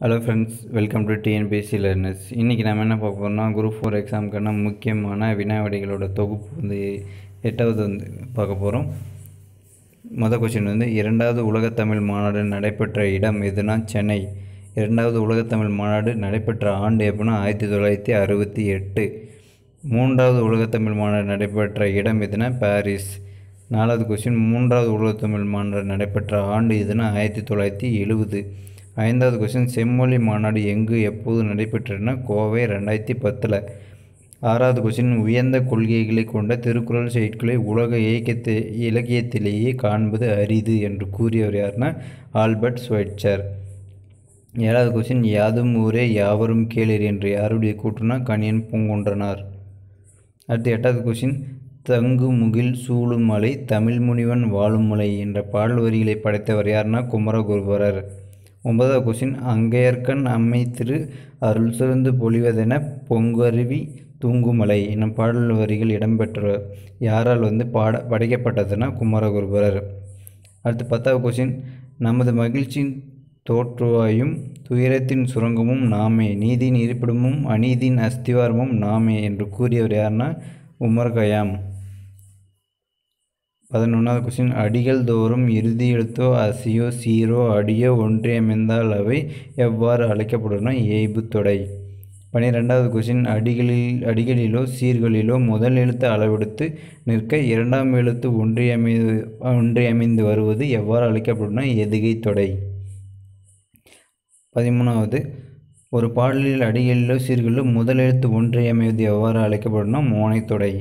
hello friends welcome to TNPSC learners இன்றைக்கி நம்ம என்ன பார்க்க போகிறோம்னா குரூப் ஃபோர் எக்ஸாமுக்கான முக்கியமான வினாவடிகளோட தொகுப்பு வந்து எட்டாவது வந்து பார்க்க போகிறோம் மொதல் கொஸ்டின் வந்து இரண்டாவது உலகத்தமிழ் மாநாடு நடைபெற்ற இடம் எதுனா சென்னை இரண்டாவது உலகத்தமிழ் மாநாடு நடைபெற்ற ஆண்டு எப்படின்னா ஆயிரத்தி தொள்ளாயிரத்தி அறுபத்தி எட்டு மூன்றாவது உலகத்தமிழ் மாநாடு நடைபெற்ற இடம் எதுனா பாரிஸ் நாலாவது கொஸ்டின் மூன்றாவது உலகத்தமிழ் மாநாடு நடைபெற்ற ஆண்டு எதுனா ஆயிரத்தி தொள்ளாயிரத்தி எழுபது ஐந்தாவது கொஸ்டின் செம்மொழி மாநாடு எங்கு எப்போது நடைபெற்றதுன்னா கோவை ரெண்டாயிரத்தி பத்தில் ஆறாவது கொஸ்டின் உயர்ந்த கொள்கைகளை கொண்ட திருக்குறள் செய்திகளை உலக இயக்கத்தை இலக்கியத்திலேயே காண்பது அரிது என்று கூறியவர் யாருன்னா ஆல்பர்ட் ஸ்வைட்சர் ஏழாவது கொஸ்டின் யாதும் ஊரே யாவரும் கேளீர் என்று யாருடைய கூற்றுனா கணியன் பூங்குன்றனார் அடுத்து எட்டாவது கொஸ்டின் தங்கு முகில் சூழும் மலை தமிழ் முனிவன் வாழும் மலை என்ற பாடல் வரிகளை படைத்தவர் யாருன்னா குமரகுருபரர் ஒன்பதாவது கொஸ்டின் அங்கையர்கண் அம்மை திரு அருள் சிறந்து பொழிவதென பொங்கருவி தூங்குமலை என்னும் பாடல் வரிகள் இடம்பெற்ற யாரால் வந்து பாட படைக்கப்பட்டதுன்னா குமரகுருபரர் அடுத்து பத்தாவது கொஸ்டின் நமது மகிழ்ச்சியின் தோற்றுவாயும் துயரத்தின் சுரங்கமும் நாமே நீதியின் இருப்பிடமும் அநீதியின் அஸ்திவாரமும் நாமே என்று கூறியவர் யாருன்னா உமர் கயாம் பதினொன்றாவது கொஸ்டின் அடிகள் தோறும் இறுதி எழுத்தோ அசியோ சீரோ அடியோ ஒன்றியமைந்தால் அவை எவ்வாறு அழைக்கப்படும்னா ஏய்பு தொடை பனிரெண்டாவது கொஸ்டின் அடிகளில் அடிகளிலோ சீர்களிலோ முதல் எழுத்து அளவெடுத்து நிற்க இரண்டாம் எழுத்து ஒன்றியமை ஒன்றியமைந்து வருவது எவ்வாறு அழைக்கப்படும்னா எதுகை தொடை பதிமூணாவது ஒரு பாடலில் அடிகளிலோ சீர்களிலோ முதல் எழுத்து ஒன்றியமைவது எவ்வாறு அழைக்கப்படும்னா மோனைத்தொடை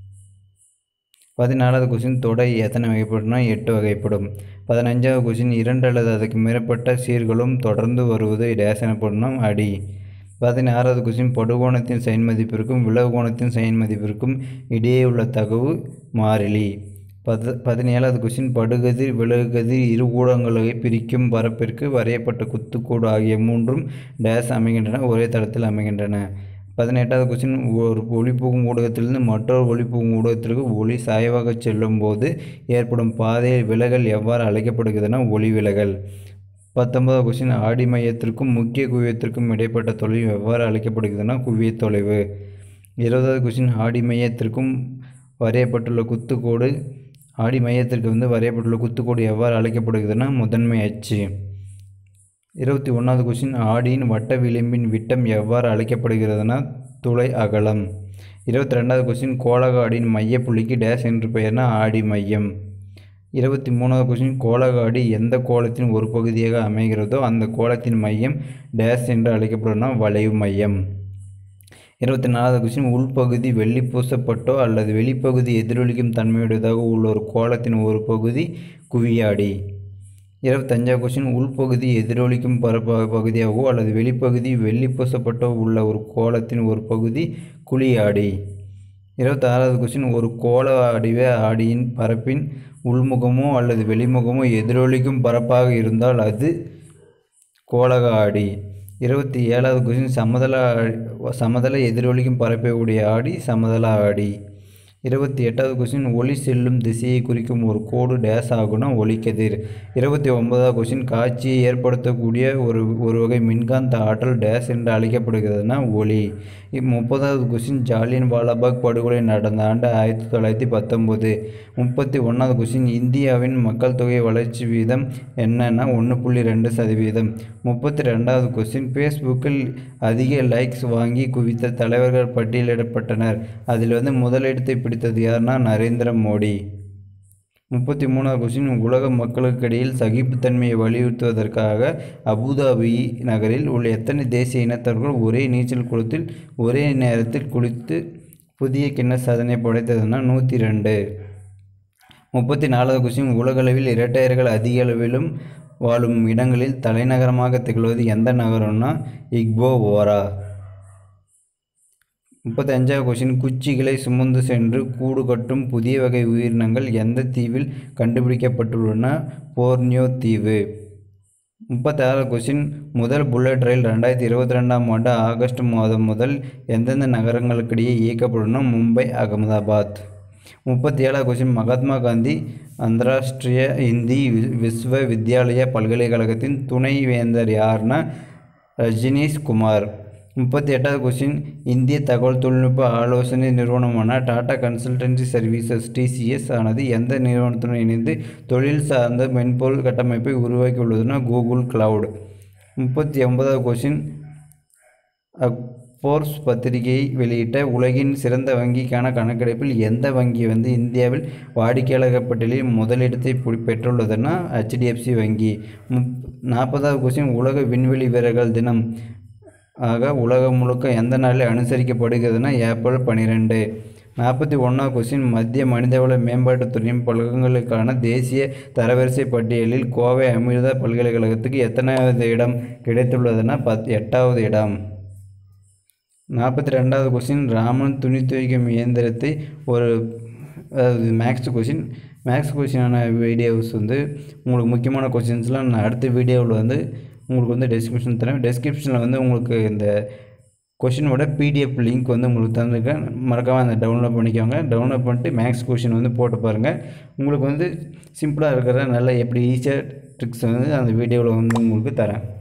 பதினாலாவது கொஸ்டின் தொடை எத்தனை வகைப்படும்னா எட்டு வகைப்படும் பதினஞ்சாவது கொஸ்டின் இரண்டு அல்லது அதுக்கு மேற்பட்ட சீர்களும் தொடர்ந்து வருவது டேஸ் எனப்படும்னா அடி பதினாறாவது கொஸ்டின் படுகோணத்தின் சைன் மதிப்பிற்கும் விலகோணத்தின் சைன் மதிப்பிற்கும் இடையே உள்ள தகவு மாறிலி பத பதினேழாவது கொஸ்டின் படுகதிர் விலகுகதிர் இரு ஊடகங்களை பிரிக்கும் பரப்பிற்கு வரையப்பட்ட குத்துக்கோடு ஆகிய மூன்றும் டேஸ் அமைகின்றன ஒரே தளத்தில் அமைகின்றன பதினெட்டாவது கொஸ்டின் ஒரு ஒளிபோகும் ஊடகத்திலிருந்து மற்றொரு ஒளிபோகும் ஊடகத்திற்கு ஒளி சாய்வாக செல்லும் போது ஏற்படும் பாதையில் விலகல் எவ்வாறு அழைக்கப்படுகிறதுனா ஒளி விலகல் பத்தொன்பதாவது கொஸ்டின் ஆடி மையத்திற்கும் முக்கிய குவியத்திற்கும் இடைப்பட்ட தொலைவு எவ்வாறு அழைக்கப்படுகிறதுனா குவிய தொலைவு இருபதாவது கொஸ்டின் ஆடி மையத்திற்கும் வரையப்பட்டுள்ள குத்துக்கோடு ஆடி மையத்திற்கு வந்து வரையப்பட்டுள்ள குத்துக்கோடு எவ்வாறு அழைக்கப்படுகிறதுனா முதன்மை அச்சு இருபத்தி ஒன்றாவது கொஸ்டின் ஆடியின் வட்ட விளிம்பின் விட்டம் எவ்வாறு அழைக்கப்படுகிறதுனா துளை அகலம் இருபத்தி ரெண்டாவது கொஸ்டின் கோலக ஆடியின் மையப்புள்ளிக்கு டேஷ் என்று பெயர்னா ஆடி மையம் இருபத்தி மூணாவது கொஸ்டின் கோலகாடி எந்த கோலத்தின் ஒரு பகுதியாக அமைகிறதோ அந்த கோலத்தின் மையம் டேஷ் என்று அழைக்கப்படும்னா வளைவு மையம் இருபத்தி நாலாவது கொஸ்டின் உள்பகுதி வெள்ளி பூசப்பட்டோ அல்லது வெளிப்பகுதி எதிரொலிக்கும் தன்மையுடையதாக உள்ள ஒரு கோலத்தின் ஒரு பகுதி குவியாடி இருபத்தஞ்சாவது கொஸ்டின் உள்பகுதி எதிரொலிக்கும் பரப்ப பகுதியாகவோ அல்லது வெளிப்பகுதி வெள்ளி பூசப்பட்டோ உள்ள ஒரு கோலத்தின் ஒரு பகுதி குழியாடி இருபத்தாறாவது கொஸ்டின் ஒரு கோல அடிவ ஆடியின் பரப்பின் உள்முகமோ அல்லது வெளிமுகமோ எதிரொலிக்கும் பரப்பாக இருந்தால் அது கோலக ஆடி இருபத்தி ஏழாவது கொஸ்டின் சமதள சமதள எதிரொலிக்கும் பரப்பை உடைய ஆடி சமதள ஆடி இருபத்தி எட்டாவது கொஸ்டின் ஒளி செல்லும் திசையை குறிக்கும் ஒரு கோடு டேஸ் ஆகுனா ஒளிக்கதிர் இருபத்தி ஒன்பதாவது கொஸ்டின் காட்சியை ஏற்படுத்தக்கூடிய ஒரு ஒரு வகை மின்காந்த ஆற்றல் டேஸ் என்று அழைக்கப்படுகிறதுனா ஒளி முப்பதாவது கொஸ்டின் ஜாலியன் வாலாபாக் படுகொலை நடந்த ஆண்டு ஆயிரத்தி தொள்ளாயிரத்தி பத்தொம்போது முப்பத்தி ஒன்றாவது கொஸ்டின் இந்தியாவின் மக்கள் தொகை வளர்ச்சி வீதம் என்னன்னா ஒன்று புள்ளி ரெண்டு சதவீதம் முப்பத்தி ரெண்டாவது கொஸ்டின் ஃபேஸ்புக்கில் அதிக லைக்ஸ் வாங்கி குவித்த தலைவர்கள் பட்டியலிடப்பட்டனர் அதில் வந்து முதலிடத்தை பிடித்தது யாருன்னா நரேந்திர மோடி முப்பத்தி மூணாவது கொஸ்டின் உலக மக்களுக்கிடையில் சகிப்புத்தன்மையை வலியுறுத்துவதற்காக அபுதாபி நகரில் உள்ள எத்தனை தேசிய இனத்தவர்கள் ஒரே நீச்சல் குளத்தில் ஒரே நேரத்தில் குளித்து புதிய கிண்ண சாதனை படைத்ததுன்னா நூற்றி ரெண்டு முப்பத்தி நாலாவது கொஸ்டின் உலகளவில் இரட்டையர்கள் அதிக அளவிலும் வாழும் இடங்களில் தலைநகரமாக திகழ்வது எந்த நகரம்னா இக்போ ஓரா முப்பத்தி அஞ்சாவது கொஸ்டின் குச்சிகளை சுமந்து சென்று கூடு கட்டும் புதிய வகை உயிரினங்கள் எந்த தீவில் கண்டுபிடிக்கப்பட்டுள்ளன போர்னியோ தீவு முப்பத்தாறு கொஸ்டின் முதல் புல்லட் ரயில் ரெண்டாயிரத்தி இருபத்தி ரெண்டாம் ஆண்டு ஆகஸ்ட் மாதம் முதல் எந்தெந்த நகரங்களுக்கிடையே இயக்கப்படணும் மும்பை அகமதாபாத் முப்பத்தி ஏழாவது கொஸ்டின் மகாத்மா காந்தி அந்தராஷ்டிரிய இந்தி வி- விஸ்வ வித்யாலயா பல்கலைக்கழகத்தின் துணை வேந்தர் யாருன்னா ரஜினீஷ் குமார் முப்பத்தி எட்டாவது கொஸ்டின் இந்திய தகவல் தொழில்நுட்ப ஆலோசனை நிறுவனமான டாடா கன்சல்டன்சி சர்வீசஸ் டிசிஎஸ் ஆனது எந்த நிறுவனத்துடன் இணைந்து தொழில் சார்ந்த மென்பொருள் கட்டமைப்பை உருவாக்கியுள்ளதுன்னா கூகுள் கிளவுட் முப்பத்தி ஒன்பதாவது கொஸ்டின் ஃபோர்ஸ் பத்திரிகை வெளியிட்ட உலகின் சிறந்த வங்கிக்கான கணக்கெடுப்பில் எந்த வங்கி வந்து இந்தியாவில் வாடிக்கையாளர் பட்டியலில் முதலிடத்தை பு- பெற்றுள்ளதுன்னா ஹெச்டிஎஃப்சி வங்கி முப் நாற்பதாவது கொஸ்டின் உலக விண்வெளி வீரர்கள் தினம் ஆக உலகம் முழுக்க எந்த நாளில் அனுசரிக்கப்படுகிறதுனா ஏப்ரல் பன்னிரெண்டு நாற்பத்தி ஒன்றாவது கொஸ்டின் மத்திய மனிதவள மேம்பாட்டுத்துறையின் பல்கலைக்கான தேசிய தரவரிசை பட்டியலில் கோவை அமிர்தா பல்கலைக்கழகத்துக்கு எத்தனாவது இடம் கிடைத்துள்ளதுன்னா பத் எட்டாவது இடம் நாற்பத்தி ரெண்டாவது கொஸ்டின் ராமன் துணி துவைக்கும் இயந்திரத்தை ஒரு அதாவது மேக்ஸ் கொஸ்டின் மேக்ஸ் கொஸ்டினான வீடியோஸ் வந்து உங்களுக்கு முக்கியமான கொஸ்டின்ஸ்லாம் நான் அடுத்த வீடியோவில் வந்து உங்களுக்கு வந்து டெஸ்கிரிப்ஷன் தரேன் டெஸ்கிரிப்ஷனில் வந்து உங்களுக்கு இந்த கொஷினோட பிடிஎஃப் லிங்க் வந்து உங்களுக்கு தந்திருக்கேன் மறக்காமல் அதை டவுன்லோட் பண்ணிக்கோங்க டவுன்லோட் பண்ணிட்டு மேக்ஸ் கொஷின் வந்து போட்டு பாருங்கள் உங்களுக்கு வந்து சிம்பிளாக இருக்கிற நல்ல எப்படி ஈஸியாக ட்ரிக்ஸ் வந்து அந்த வீடியோவில் வந்து உங்களுக்கு தரேன்